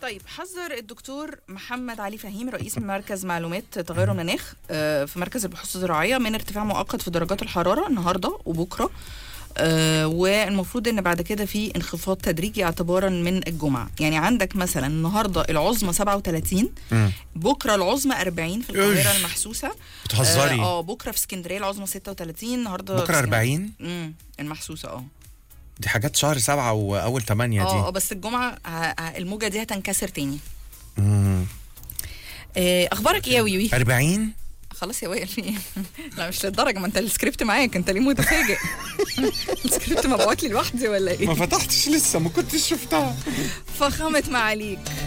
طيب حذر الدكتور محمد علي فهيم رئيس مركز معلومات تغير المناخ آه، في مركز البحوث الزراعيه من ارتفاع مؤقت في درجات الحراره النهارده وبكره آه، والمفروض ان بعد كده في انخفاض تدريجي اعتبارا من الجمعه يعني عندك مثلا النهارده العظمى 37 مم. بكره العظمى 40 في القاهره أوف. المحسوسه بتهزري اه آه، بكره في اسكندريه العظمى 36 النهارده بكره 40 امم المحسوسه اه دي حاجات شهر سبعة واول ثمانية اه آه، دي بس الجمعه ه- ه- الموجه دي هتنكسر تاني مم. آه، اخبارك ايه يا ويوي 40 خلاص يا وائل في ايه لا مش للدرجه ما انت السكريبت معاك انت ليه متفاجئ السكريبت مبعوت لي لوحدي ولا ايه ما فتحتش لسه ما كنتش شفتها فخامه معاليك